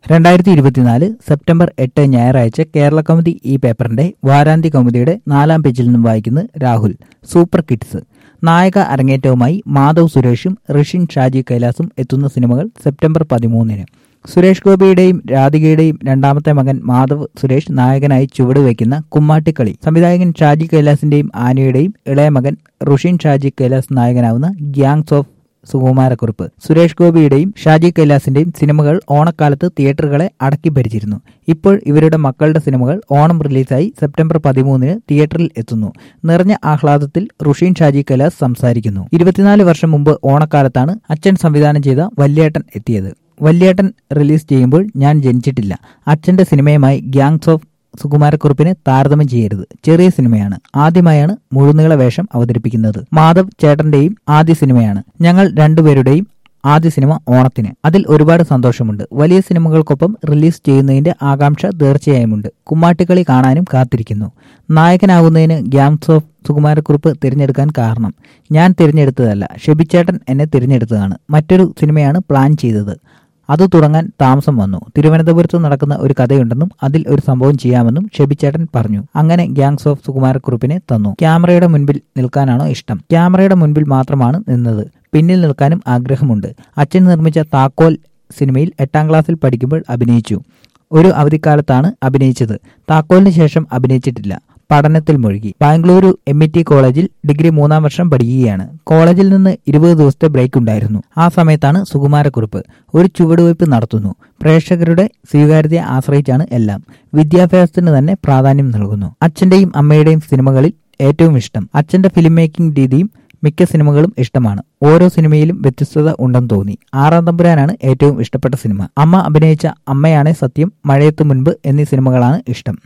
രണ്ടായിരത്തി ഇരുപത്തിനാല് സെപ്റ്റംബർ എട്ട് ഞായറാഴ്ച കേരള കൗമുദി ഈ പേപ്പറിന്റെ വാരാന്ത്യ കൗമുദിയുടെ നാലാം പേജിൽ നിന്നും വായിക്കുന്നത് രാഹുൽ സൂപ്പർ കിഡ്സ് നായക അരങ്ങേറ്റവുമായി മാധവ് സുരേഷും ഋഷിൻ ഷാജി കൈലാസും എത്തുന്ന സിനിമകൾ സെപ്റ്റംബർ പതിമൂന്നിന് സുരേഷ് ഗോപിയുടെയും രാധികയുടെയും രണ്ടാമത്തെ മകൻ മാധവ് സുരേഷ് നായകനായി ചുവടുവയ്ക്കുന്ന കുമ്മാട്ടിക്കളി സംവിധായകൻ ഷാജി കൈലാസിന്റെയും ആനയുടെയും ഇളയ മകൻ റുഷിൻ ഷാജി കൈലാസ് നായകനാവുന്ന ഗ്യാങ്സ് ഓഫ് സുകുമാരക്കുറിപ്പ് സുരേഷ് ഗോപിയുടെയും ഷാജി കൈലാസിന്റെയും സിനിമകൾ ഓണക്കാലത്ത് തിയേറ്ററുകളെ അടക്കി ഭരിച്ചിരുന്നു ഇപ്പോൾ ഇവരുടെ മക്കളുടെ സിനിമകൾ ഓണം റിലീസായി സെപ്റ്റംബർ പതിമൂന്നിന് തിയേറ്ററിൽ എത്തുന്നു നിറഞ്ഞ ആഹ്ലാദത്തിൽ റുഷീൻ ഷാജി കൈലാസ് സംസാരിക്കുന്നു ഇരുപത്തിനാല് വർഷം മുമ്പ് ഓണക്കാലത്താണ് അച്ഛൻ സംവിധാനം ചെയ്ത വല്യേട്ടൻ എത്തിയത് വല്യേട്ടൻ റിലീസ് ചെയ്യുമ്പോൾ ഞാൻ ജനിച്ചിട്ടില്ല അച്ഛന്റെ സിനിമയുമായി ഗ്യാങ്സ് ഓഫ് സുകുമാരക്കുറുപ്പിനെ താരതമ്യം ചെയ്യരുത് ചെറിയ സിനിമയാണ് ആദ്യമായാണ് മുഴുനീള വേഷം അവതരിപ്പിക്കുന്നത് മാധവ് ചേട്ടന്റെയും ആദ്യ സിനിമയാണ് ഞങ്ങൾ രണ്ടുപേരുടെയും ആദ്യ സിനിമ ഓണത്തിന് അതിൽ ഒരുപാട് സന്തോഷമുണ്ട് വലിയ സിനിമകൾക്കൊപ്പം റിലീസ് ചെയ്യുന്നതിന്റെ ആകാംക്ഷ തീർച്ചയായുമുണ്ട് കുമ്മാട്ടിക്കളി കാണാനും കാത്തിരിക്കുന്നു നായകനാകുന്നതിന് ഗ്യാങ്സ് ഓഫ് സുകുമാരക്കുറുപ്പ് തിരഞ്ഞെടുക്കാൻ കാരണം ഞാൻ തിരഞ്ഞെടുത്തതല്ല ഷെബിച്ചേട്ടൻ എന്നെ തിരഞ്ഞെടുത്തതാണ് മറ്റൊരു സിനിമയാണ് പ്ലാൻ ചെയ്തത് അത് തുടങ്ങാൻ താമസം വന്നു തിരുവനന്തപുരത്ത് നടക്കുന്ന ഒരു കഥയുണ്ടെന്നും അതിൽ ഒരു സംഭവം ചെയ്യാമെന്നും ഷെബിച്ചേട്ടൻ പറഞ്ഞു അങ്ങനെ ഗ്യാങ്സ് ഓഫ് സുകുമാരക്കുറുപ്പിനെ തന്നു ക്യാമറയുടെ മുൻപിൽ നിൽക്കാനാണോ ഇഷ്ടം ക്യാമറയുടെ മുൻപിൽ മാത്രമാണ് നിന്നത് പിന്നിൽ നിൽക്കാനും ആഗ്രഹമുണ്ട് അച്ഛൻ നിർമ്മിച്ച താക്കോൽ സിനിമയിൽ എട്ടാം ക്ലാസ്സിൽ പഠിക്കുമ്പോൾ അഭിനയിച്ചു ഒരു അവധിക്കാലത്താണ് അഭിനയിച്ചത് താക്കോലിന് ശേഷം അഭിനയിച്ചിട്ടില്ല പഠനത്തിൽ മുഴുകി ബാംഗ്ലൂരു എം ഇ ടി കോളേജിൽ ഡിഗ്രി മൂന്നാം വർഷം പഠിക്കുകയാണ് കോളേജിൽ നിന്ന് ഇരുപത് ദിവസത്തെ ബ്രേക്ക് ഉണ്ടായിരുന്നു ആ സമയത്താണ് സുകുമാരക്കുറിപ്പ് ഒരു ചുവടുവയ്പ് നടത്തുന്നു പ്രേക്ഷകരുടെ സ്വീകാര്യതയെ ആശ്രയിച്ചാണ് എല്ലാം വിദ്യാഭ്യാസത്തിന് തന്നെ പ്രാധാന്യം നൽകുന്നു അച്ഛന്റെയും അമ്മയുടെയും സിനിമകളിൽ ഏറ്റവും ഇഷ്ടം അച്ഛന്റെ ഫിലിം മേക്കിംഗ് രീതിയും മിക്ക സിനിമകളും ഇഷ്ടമാണ് ഓരോ സിനിമയിലും വ്യത്യസ്തത ഉണ്ടെന്ന് തോന്നി ആറാം തമ്പുരാനാണ് ഏറ്റവും ഇഷ്ടപ്പെട്ട സിനിമ അമ്മ അഭിനയിച്ച അമ്മയാണേ സത്യം മഴയത്തു മുൻപ് എന്നീ സിനിമകളാണ് ഇഷ്ടം